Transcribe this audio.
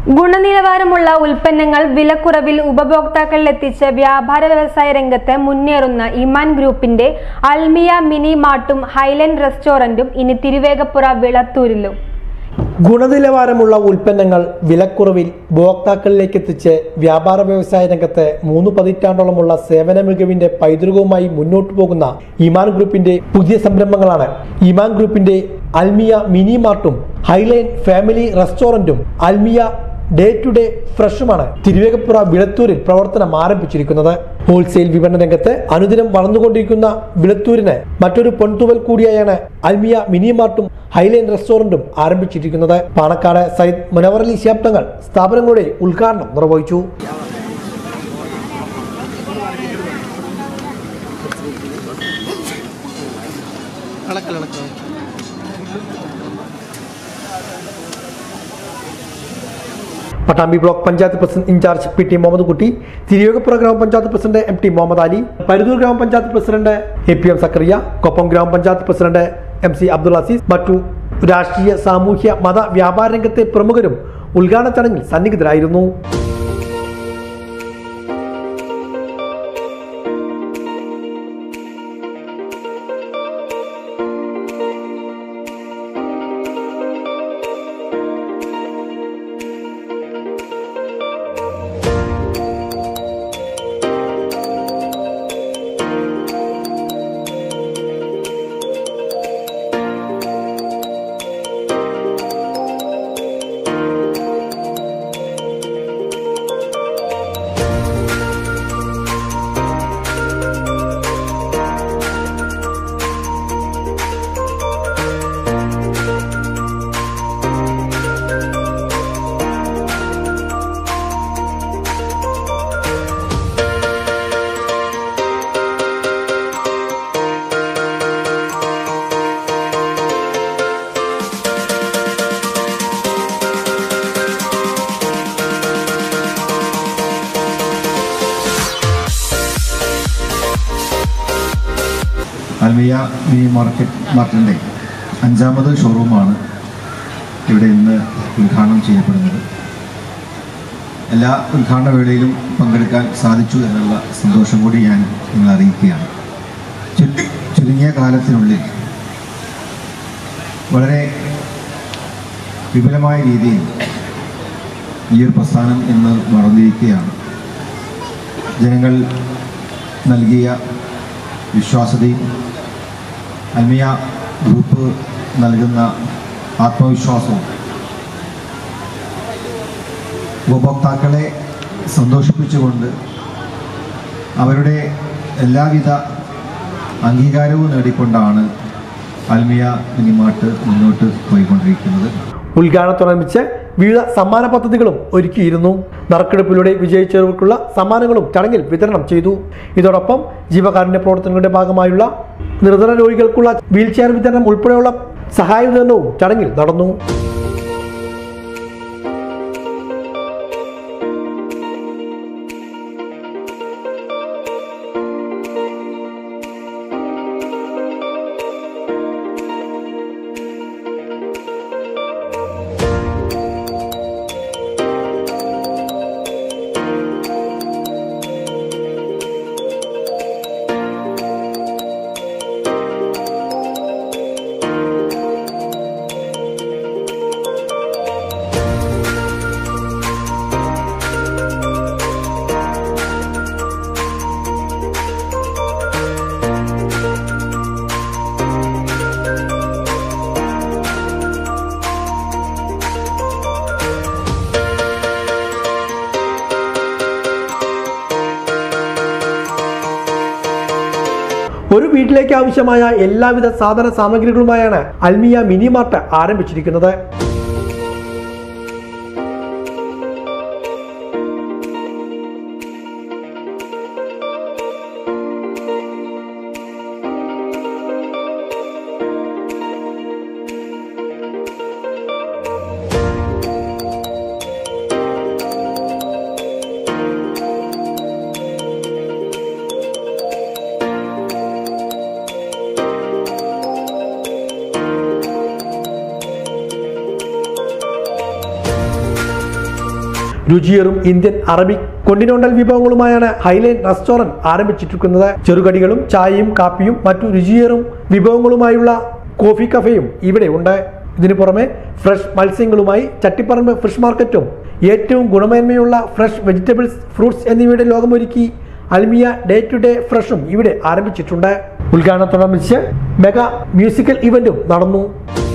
ഗുണനിലവാരമുള്ള ഉൽപ്പന്നങ്ങൾ വിലക്കുറവിൽ ഉപഭോക്താക്കളിലെത്തിച്ച് വ്യാപാര വ്യവസായ രംഗത്ത് മുന്നേറുന്ന ഇമാൻ ഗ്രൂപ്പിന്റെ അൽമിയ മിനി മാർട്ടും ഹൈലൻഡ് റെസ്റ്റോറന്റും ഇനി തിരുവേഗപ്പുറ വിളത്തൂരിലും ഗുണനിലവാരമുള്ള ഉൽപ്പന്നങ്ങൾ വിലക്കുറവിൽ ഉപഭോക്താക്കളിലേക്ക് എത്തിച്ച് വ്യാപാര വ്യവസായ രംഗത്ത് മൂന്ന് പതിറ്റാണ്ടോളമുള്ള സേവന മികവിന്റെ പൈതൃകവുമായി മുന്നോട്ടു പോകുന്ന ഇമാൻ ഗ്രൂപ്പിന്റെ പുതിയ സംരംഭങ്ങളാണ് ഇമാൻ ഗ്രൂപ്പിന്റെ അൽമിയ മിനി മാർട്ടും ഹൈലൈൻ ഫാമിലി റെസ്റ്റോറന്റും അൽമിയ ഡേ ടു ഡേ ഫ്രഷുമാണ് തിരുവേഗപ്പുറ വിളത്തൂരിൽ പ്രവർത്തനം ആരംഭിച്ചിരിക്കുന്നത് ഹോൾസെയിൽ വിപണന രംഗത്ത് അനുദിനം വളർന്നുകൊണ്ടിരിക്കുന്ന വിളത്തൂരിന് മറ്റൊരു പൊൻതുവൽ കൂടിയായാണ് അൽമിയ മിനി മാർട്ടും ഹൈലൈൻ റെസ്റ്റോറന്റും ആരംഭിച്ചിരിക്കുന്നത് പാണക്കാട് സയ്യിദ് മുനവർ അലി ശിഹാബ് തങ്ങൾ സ്ഥാപനങ്ങളുടെ ഉദ്ഘാടനം നിർവഹിച്ചു Pattambi block panchayat president in charge P T Muhammad Kutty Thiruvegappura grama panchayat president M T Muhammad Ali Paruthur grama panchayat president A P M Zakariya Koppam grama panchayat president M C Abdul Azeez മറ്റു രാഷ്ട്രീയ സാമൂഹ്യ മത വ്യാപാര രംഗത്തെ പ്രമുഖരും ഉദ്ഘാടന ചടങ്ങിൽ സന്നിഹിതരായിരുന്നു അൽമിയ മീ മാർക്കറ്റ് മാർട്ടിൻ്റെ അഞ്ചാമത് ഷോറൂമാണ് ഇവിടെ ഇന്ന് ഉദ്ഘാടനം ചെയ്യപ്പെടുന്നത് എല്ലാ ഉദ്ഘാടന വേളയിലും പങ്കെടുക്കാൻ സാധിച്ചു എന്നുള്ള സന്തോഷം കൂടി ഞാൻ നിങ്ങളെ അറിയിക്കുകയാണ് ചു- ചുരുങ്ങിയ കാലത്തിനുള്ളിൽ വളരെ വിപുലമായ രീതിയിൽ ഈ ഒരു പ്രസ്ഥാനം ഇന്ന് വളർന്നിരിക്കുകയാണ് ജനങ്ങൾ നൽകിയ വിശ്വാസതയും അൽമിയ ഗ്രൂപ്പ് നൽകുന്ന ആത്മവിശ്വാസവും ഉപഭോക്താക്കളെ സന്തോഷിപ്പിച്ചുകൊണ്ട് അവരുടെ എല്ലാവിധ അംഗീകാരവും നേടിക്കൊണ്ടാണ് അൽമിയ മിനിമാർട്ട് മുന്നോട്ട് പോയിക്കൊണ്ടിരിക്കുന്നത് ഉദ്ഘാടനത്തോടനുബന്ധിച്ച് വിവിധ സമ്മാന പദ്ധതികളും ഒരുക്കിയിരുന്നു നറുക്കെടുപ്പിലൂടെ വിജയിച്ചവർക്കുള്ള സമ്മാനങ്ങളും ചടങ്ങിൽ വിതരണം ചെയ്തു ഇതോടൊപ്പം ജീവകാരുണ്യ പ്രവർത്തനങ്ങളുടെ ഭാഗമായുള്ള നിർധന രോഗികൾക്കുള്ള വീൽ ചെയർ വിതരണം ഉൾപ്പെടെയുള്ള സഹായ വിതരണവും ചടങ്ങിൽ നടന്നു ഒരു വീട്ടിലേക്ക് ആവശ്യമായ എല്ലാവിധ സാധന സാമഗ്രികളുമായാണ് അൽമിയ മിനി മാർട്ട് ആരംഭിച്ചിരിക്കുന്നത് രുചിയേറും ഇന്ത്യൻ അറബിക് കൊണ്ടിനോണ്ടൽ വിഭവങ്ങളുമായാണ് ഹൈലൈൻ റെസ്റ്റോറന്റ് ആരംഭിച്ചിരിക്കുന്നത് ചെറുകടികളും ചായയും കാപ്പിയും മറ്റു രുചിയേറും വിഭവങ്ങളുമായുള്ള കോഫി കഫേയും ഇവിടെ ഉണ്ട് ഇതിനു പുറമെ ഫ്രഷ് മത്സ്യങ്ങളുമായി ചട്ടിപ്പറമ്പ് ഫിഷ് മാർക്കറ്റും ഏറ്റവും ഗുണമേന്മയുള്ള ഫ്രഷ് വെജിറ്റബിൾസ് ഫ്രൂട്ട്സ് എന്നിവയുടെ ലോകമൊരുക്കി അൽമിയ ഡേ ടു ഡേ ഫ്രഷും ഇവിടെ ആരംഭിച്ചിട്ടുണ്ട് ഉദ്ഘാടനത്തോടനുബന്ധിച്ച് മെഗാ മ്യൂസിക്കൽ ഇവന്റും നടന്നു